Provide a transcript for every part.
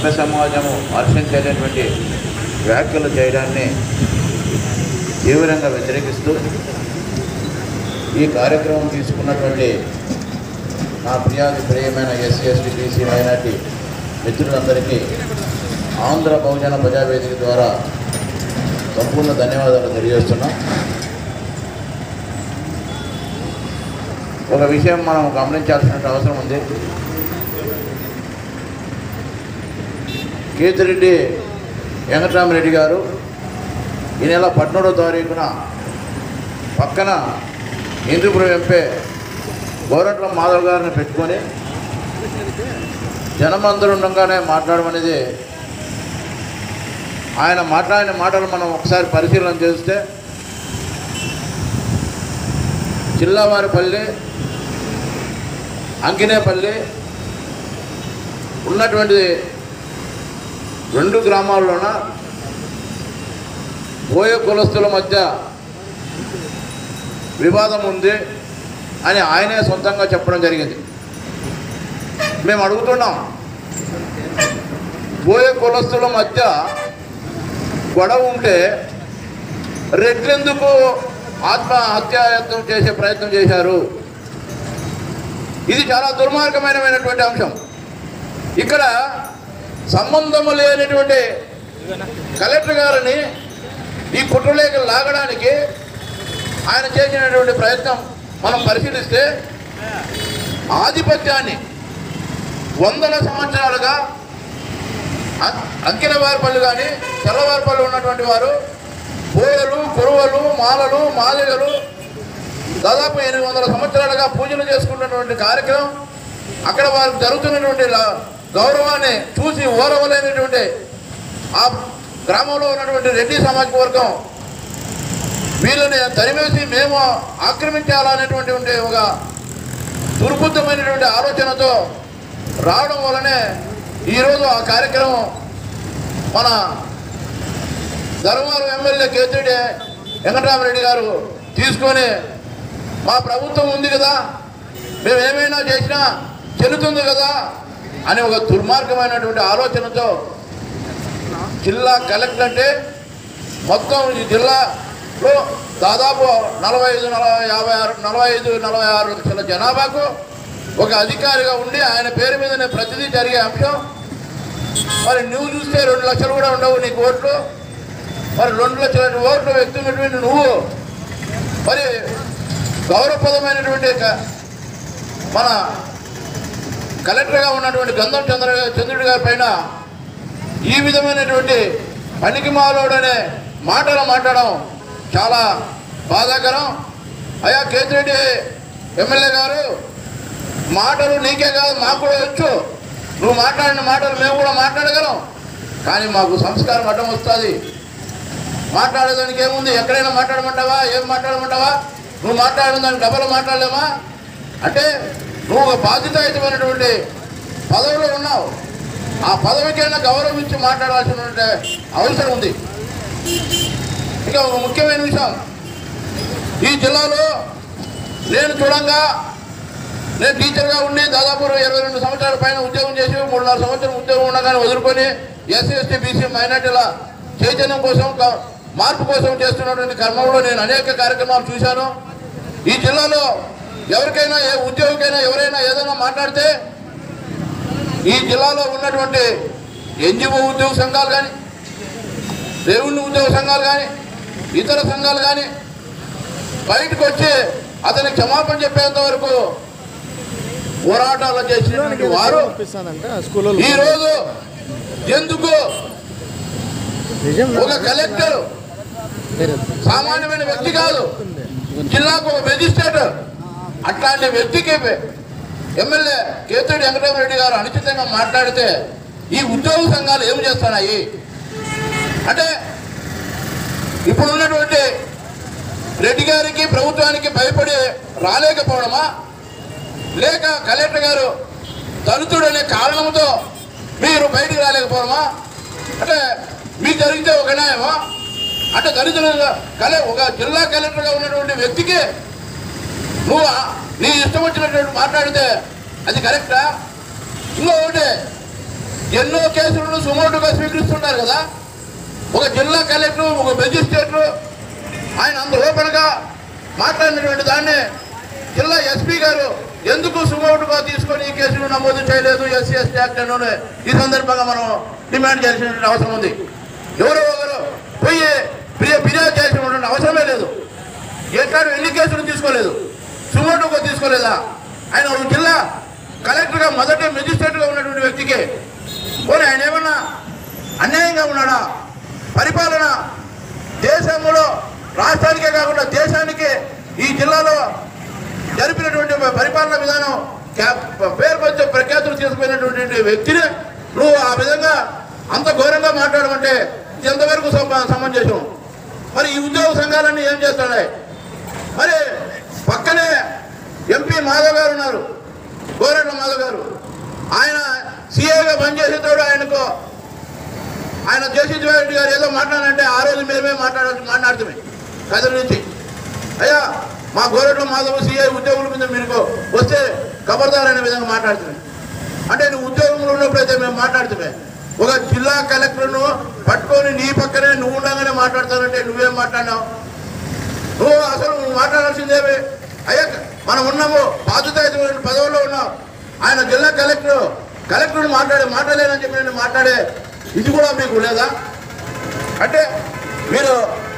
సంఘ సమాజము హర్షించేటటువంటి వ్యాఖ్యలు చేయడాన్ని తీవ్రంగా వ్యతిరేకిస్తూ ఈ కార్యక్రమం తీసుకున్నటువంటి నా ప్రియాది ప్రియమైన ఎస్సీ ఎస్టీ బీసీ మైనార్టీ మిత్రులందరికీ ఆంధ్ర బహుజన ప్రజావేదిక ద్వారా సంపూర్ణ ధన్యవాదాలు తెలియజేస్తున్నాం ఒక విషయం మనం గమనించాల్సిన అవసరం ఉంది కేతిరెడ్డి వెంకటరామరెడ్డి గారు ఈ నెల పద్మూడో తారీఖున పక్కన ఇంద్రపురం ఎంపీ గోరంట్ల మాధవ్ గారిని పెట్టుకొని జనమందరూ ఉండగానే మాట్లాడమనేది ఆయన మాట్లాడిన మాటలు మనం ఒకసారి పరిశీలన చేస్తే చిల్లవారిపల్లి అంకినేపల్లి ఉన్నటువంటి రెండు గ్రామాల్లోన బోయ కులస్తుల మధ్య వివాదం ఉంది అని ఆయనే సొంతంగా చెప్పడం జరిగింది మేము అడుగుతున్నాం బోయ కులస్తుల మధ్య గొడవ ఉంటే రెట్లెందుకు ఆత్మహత్యాయత్నం చేసే ప్రయత్నం చేశారు ఇది చాలా దుర్మార్గమైనటువంటి అంశం ఇక్కడ సంబంధము లేనటువంటి కలెక్టర్ గారిని ఈ కుట్రలేఖలు లాగడానికి ఆయన చేసినటువంటి ప్రయత్నం మనం పరిశీలిస్తే ఆధిపత్యాన్ని వందల సంవత్సరాలుగా అం- అంకినవారిపల్లి కానీ తెల్లవారిపల్లి ఉన్నటువంటి వారు బోయలు కురువలు మాలలు మాలిగలు దాదాపు ఎనిమిది వందల సంవత్సరాలుగా పూజలు చేసుకుంటున్నటువంటి కార్యక్రమం అక్కడ వారికి జరుగుతున్నటువంటి లా- గౌరవాన్ని చూసి ఓరవలేనటువంటి ఆ గ్రామంలో ఉన్నటువంటి రెడ్డి సామాజిక వర్గం వీళ్ళని తరిమేసి మేము ఆక్రమించాలనేటువంటి ఉండే ఒక దుర్బుద్ధమైనటువంటి ఆలోచనతో రావడం వల్లనే ఈరోజు ఆ కార్యక్రమం మన ధర్మవరం ఎమ్మెల్యే కేతిరెడ్డి వెంకటరామరెడ్డి గారు తీసుకొని మా ప్రభుత్వం ఉంది కదా మేము ఏమైనా చేసినా చెల్లుతుంది కదా అని ఒక దుర్మార్గమైనటువంటి ఆలోచనతో జిల్లా కలెక్టర్ అంటే మొత్తం ఈ జిల్లాలో దాదాపు నలభై ఐదు నలభై యాభై ఆరు నలభై ఐదు నలభై ఆరు లక్షల జనాభాకు ఒక అధికారిగా ఉండి ఆయన పేరు మీదనే ప్రతిదీ జరిగే అంశం మరి నువ్వు చూస్తే రెండు లక్షలు కూడా ఉండవు నీకు ఓట్లు మరి రెండు లక్షల ఓట్లు వ్యక్తున్నటువంటి నువ్వు మరి గౌరవప్రదమైనటువంటి క- మన కలెక్టర్గా ఉన్నటువంటి గంధం చంద్ర చంద్రుడి గారి పైన ఈ విధమైనటువంటి పనికి మాలోడనే మాటలు మాట్లాడడం చాలా బాధాకరం అయ్యా కేతిరెడ్డి ఎమ్మెల్యే గారు మాటలు నీకే కాదు మాకు కూడా వచ్చు నువ్వు మాట్లాడిన మాటలు మేము కూడా మాట్లాడగలం కానీ మాకు సంస్కారం అడ్డం వస్తుంది మాట్లాడేదానికి ఏముంది ఎక్కడైనా మాట్లాడమంటావా ఏం మాట్లాడమంటావా నువ్వు మాట్లాడిన దానికి డబ్బులు మాట్లాడలేమా అంటే నువ్వు ఒక బాధ్యతాయుతమైనటువంటి పదవిలో ఉన్నావు ఆ పదవికైనా గౌరవం ఇచ్చి మాట్లాడాల్సిన అవసరం ఉంది ఇక ఒక ముఖ్యమైన విషయం ఈ జిల్లాలో నేను చూడంగా నేను టీచర్గా ఉండి దాదాపు ఇరవై రెండు సంవత్సరాల పైన ఉద్యోగం చేసి మూడున్నర సంవత్సరం ఉద్యోగం ఉండగానే వదులుకొని ఎస్సీ ఎస్టీ బీసీ మైనార్టీల చైతన్యం కోసం క- మార్పు కోసం చేస్తున్నటువంటి కర్మంలో నేను అనేక కార్యక్రమాలు చూశాను ఈ జిల్లాలో ఎవరికైనా ఏ ఉద్యోగికైనా ఎవరైనా ఏదైనా మాట్లాడితే ఈ జిల్లాలో ఉన్నటువంటి ఎన్జిఓ ఉద్యోగ సంఘాలు కానీ రెవెన్యూ ఉద్యోగ సంఘాలు కానీ ఇతర సంఘాలు కానీ బయటకు వచ్చి అతనికి క్షమాపణ చెప్పేంత వరకు పోరాటాలు చేసినటువంటి వారు స్కూల్లో ఈ రోజు ఎందుకు ఒక కలెక్టర్ సామాన్యమైన వ్యక్తి కాదు జిల్లాకు ఒక మెజిస్ట్రేటర్ అట్లాంటి వ్యక్తికి ఎమ్మెల్యే కేతుడి వెంకటరామరెడ్డి గారు అనుచితంగా మాట్లాడితే ఈ ఉద్యోగ సంఘాలు ఏం చేస్తున్నాయి అంటే ఇప్పుడు ఉన్నటువంటి రెడ్డి గారికి ప్రభుత్వానికి భయపడి రాలేకపోవడమా లేక కలెక్టర్ గారు దళితుడు అనే కారణంతో మీరు బయటికి రాలేకపోవడమా అంటే మీకు జరిగితే ఒక న్యాయమా అంటే దళితులు కలె ఒక జిల్లా కలెక్టర్గా ఉన్నటువంటి వ్యక్తికి నువ్వు ఆ- నీ ఇష్టం వచ్చినటువంటి మాట్లాడితే అది కరెక్టా ఇంకొకటి ఎన్నో కేసులను సుమోటుగా స్వీకరిస్తున్నారు కదా ఒక జిల్లా కలెక్టర్ ఒక మెజిస్ట్రేట్లు ఆయన అంత ఓపెన్గా మాట్లాడినటువంటి దాన్ని జిల్లా ఎస్పీ గారు ఎందుకు సుమోటుగా తీసుకొని ఈ కేసులు నమోదు చేయలేదు ఎస్సీ ఎస్టీ యాక్ట్ అని ఈ సందర్భంగా మనం డిమాండ్ చేయాల్సిన అవసరం ఉంది ఎవరో ఒకరు పోయి ఫిర్యా ఫిర్యాదు చేయాల్సిన అవసరమే లేదు ఎట్లాంటి ఎన్ని కేసులు తీసుకోలేదు సుమోటుగా తీసుకోలేదా ఆయన ఒక జిల్లా కలెక్టర్గా మొదటి మెజిస్ట్రేట్గా ఉన్నటువంటి వ్యక్తికి పోనీ ఆయన ఏమన్నా అన్యాయంగా ఉన్నాడా పరిపాలన దేశంలో రాష్ట్రానికే కాకుండా దేశానికి ఈ జిల్లాలో జరిపినటువంటి పరిపాలన విధానం క్యా- పేరు కొంచెం ప్రఖ్యాతులు తీసుకుపోయినటువంటి వ్యక్తిని నువ్వు ఆ విధంగా అంత ఘోరంగా మాట్లాడమంటే ఇది ఎంతవరకు సమ- సమంజసం మరి ఈ ఉద్యోగ సంఘాలన్నీ ఏం చేస్తున్నాయి మరి పక్కనే ఎంపీ మాధవ్ గారు ఉన్నారు గోరెడ్ల మాధవ్ గారు ఆయన సీఏగా పనిచేసేటోడు ఆయనకు ఆయన జయసింహ రెడ్డి గారు ఏదో మాట్లాడంటే ఆ రోజు మేమే మాట్లాడ మాట్లాడుతామే కథ నుంచి అయ్యా మా గోరెడ్ల మాధవ్ సీఐ ఉద్యోగుల మీద మీరు వస్తే ఖబర్దార్ అనే విధంగా మాట్లాడుతున్నాం అంటే నువ్వు ఉద్యోగంలో ఉన్నప్పుడైతే మేము మాట్లాడుతామే ఒక జిల్లా కలెక్టర్ను పట్టుకొని నీ పక్కనే నువ్వు ఉండగానే మాట్లాడతానంటే నువ్వేం మాట్లాడినావు నువ్వు అసలు నువ్వు మాట్లాడాల్సిందేమి అయ్యా మనం ఉన్నాము బాధ్యతాయుతమైన పదవుల్లో ఉన్నాం ఆయన జిల్లా కలెక్టర్ కలెక్టర్ మాట్లాడే మాట్లాడలేనని చెప్పి నేను మాట్లాడే ఇది కూడా మీకు లేదా అంటే మీరు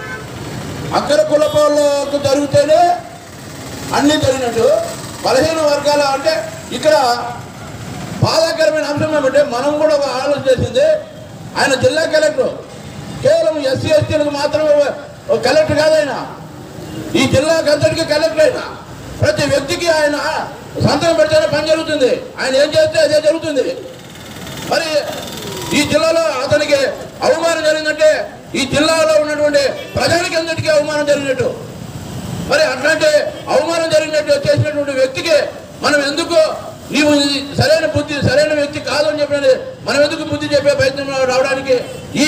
అగ్ర కులపాలకు జరిగితేనే అన్ని జరిగినట్టు బలహీన వర్గాల అంటే ఇక్కడ బాధాకరమైన అంశం ఏమంటే మనం కూడా ఒక ఆలోచన చేసింది ఆయన జిల్లా కలెక్టర్ కేవలం ఎస్సీ ఎస్టీలకు మాత్రమే ఒక కలెక్టర్ కాదు ఆయన ఈ జిల్లాకి అంతటికీ కలెక్టర్ అయినా ప్రతి వ్యక్తికి ఆయన సంతకం పెడితేనే పని జరుగుతుంది ఆయన ఏం చేస్తే అదే జరుగుతుంది మరి ఈ జిల్లాలో అతనికి అవమానం జరిగిందంటే ఈ జిల్లాలో ఉన్నటువంటి ప్రజలకి అందరికీ అవమానం జరిగినట్టు మరి అట్లాంటి అవమానం జరిగినట్టు చేసినటువంటి వ్యక్తికి మనం ఎందుకు నీవు ఇది సరైన బుద్ధి సరైన వ్యక్తి కాదు అని చెప్పినది మనం ఎందుకు బుద్ధి చెప్పే ప్రయత్నం రావడానికి ఈ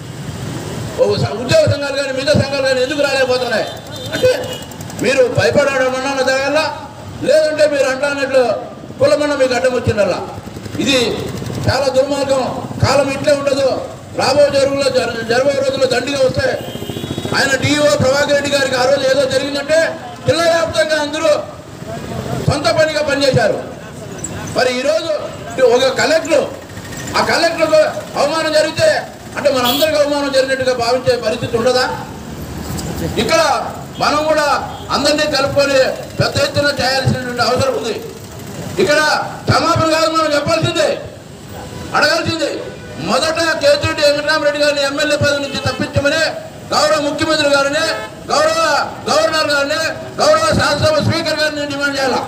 ఓ స- ఉద్యోగ సంఘాలు కానీ మిగతా సంఘాలు కానీ ఎందుకు రాలేకపోతున్నాయి అంటే మీరు భయపడడం అన్న జరగాల లేదంటే మీరు అంటున్నట్లు కులమన్న మీకు అడ్డం వచ్చిందల్లా ఇది చాలా దుర్మార్గం కాలం ఇట్లే ఉండదు రాబో జరుగులో జర- జరగబోయే రోజుల్లో దండిగా వస్తాయి ఆయన డిఓ ప్రభాకర్ రెడ్డి గారికి ఆ రోజు ఏదో జరిగిందంటే జిల్లా వ్యాప్తంగా అందరూ సొంత పనిగా పనిచేశారు మరి ఈరోజు ఒక కలెక్టర్ ఆ కలెక్టర్కు అవమానం జరిగితే అంటే మనందరికీ అవమానం జరిగినట్టుగా భావించే పరిస్థితి ఉండదా ఇక్కడ మనం కూడా అందరినీ కలుపుకొని పెద్ద ఎత్తున చేయాల్సినటువంటి అవసరం ఉంది ఇక్కడ క్షమాపణ కాదు మనం చెప్పాల్సిందే అడగాల్సింది మొదట కేతిరెడ్డి వెంకటరామరెడ్డి గారిని ఎమ్మెల్యే పదవి నుంచి తప్పించమని గౌరవ ముఖ్యమంత్రి గారిని గౌరవ గవర్నర్ గారిని గౌరవ శాసనసభ స్పీకర్ గారిని డిమాండ్ చేయాలి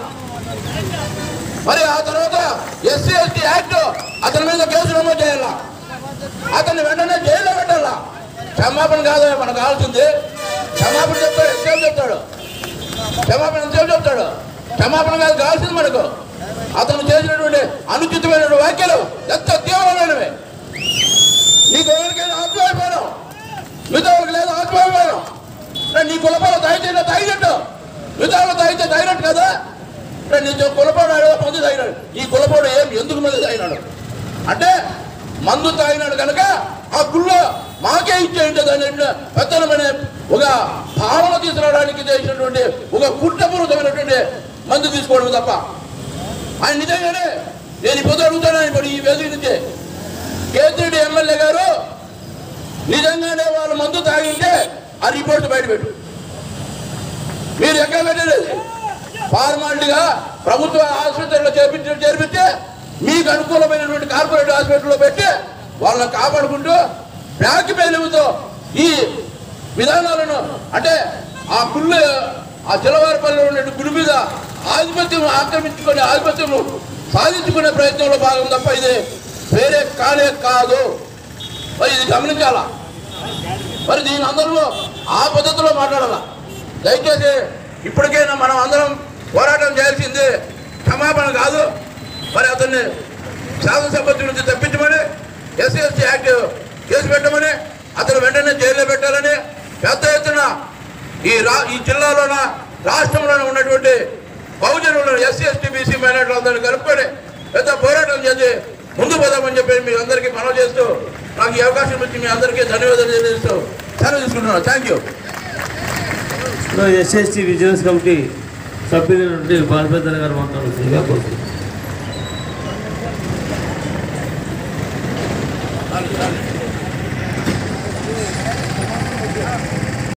మరి ఆ తర్వాత ఎస్సీ ఎస్టీ యాక్ట్ అతని మీద కేసు నమోదు చేయాలా అతన్ని వెంటనే జైల్లో పెట్టాలా క్షమాపణ కాదు మనకు కావాల్సింది క్షమాపణ చెప్తాడు ఎంతసేపు చెప్తాడు క్షమాపణ ఎంతసేపు చెప్తాడు క్షమాపణ కాదు కావాల్సింది మనకు అతను చేసినటువంటి అనుచితమైన వ్యాఖ్యలు ఎంత తీవ్రమైనవి నీకు ఎవరికైనా ఆత్మాభిమానం మిగతా వాళ్ళకి లేదు ఆత్మాభిమానం రే, నీ కులపాల తాగితే తాగినట్టు మిగతా వాళ్ళు తాగితే తాగినట్టు కదా రే, నీ కులపాడు ఆడేదో మందు తాగినాడు ఈ కులపాడు ఏం ఎందుకు మంది తాగినాడు అంటే మందు తాగినాడు కనుక ఆ గుళ్ళో మాకే ఇచ్చేయండి దాని పెత్తనమనే ఒక భావన తీసుకురావడానికి చేసినటువంటి ఒక కుట్రపూరితమైనటువంటి మందు తీసుకోవడం తప్ప ఆయన నిజంగానే నేను ఇప్పుడు అడుగుతాను ఇప్పుడు ఈ వేదిక నుంచి కేతిరెడ్డి ఎమ్మెల్యే గారు నిజంగానే వాళ్ళు మందు తాగింటే ఆ రిపోర్ట్ బయటపెట్టు మీరు ఎక్కడ పెట్టలేదు ఫార్మాలిటీగా ప్రభుత్వ ఆసుపత్రిలో చేపించి చేర్పిస్తే మీకు అనుకూలమైనటువంటి కార్పొరేట్ హాస్పిటల్లో పెట్టి వాళ్ళని కాపాడుకుంటూ బ్యాక్ పేలుతో ఈ విధానాలను అంటే ఆ గుళ్ళు ఆ చిలవారిపల్లిలో ఉన్న గుడి మీద ఆధిపత్యం ఆక్రమించుకునే ఆధిపత్యం సాధించుకునే ప్రయత్నంలో భాగం తప్ప ఇది వేరే కానే కాదు మరి ఇది గమనించాలా మరి దీని అందరిలో ఆ పద్ధతిలో మాట్లాడాలా దయచేసి ఇప్పటికైనా మనం అందరం పోరాటం చేయాల్సింది క్షమాపణ కాదు మరి అతన్ని శాసనసభ నుంచి తప్పించమని ఎస్సీ ఎస్టీ యాక్ట్ కేసు పెట్టమని అతను వెంటనే జైల్లో పెట్టాలని పెద్ద ఎత్తున ఈ రా ఈ జిల్లాలోన రాష్ట్రంలోనే ఉన్నటువంటి బహుజనులను ఎస్సీ ఎస్టీ బీసీ మైనార్టీలు అందరినీ కలుపుకొని పెద్ద పోరాటం చేసి ముందు పోదామని చెప్పి చెప్పి మీ అందరికీ మనవి చేస్తూ నాకు ఈ అవకాశం ఇచ్చి మీ అందరికీ ధన్యవాదాలు తెలియజేస్తూ సెలవు తీసుకుంటున్నాను thank you SST vigilance committee సభ్యులైనటువంటి బాలభద్ర గారు మాట్లాడుతుందిగా కోరుతున్నాను చాలు, చాలు.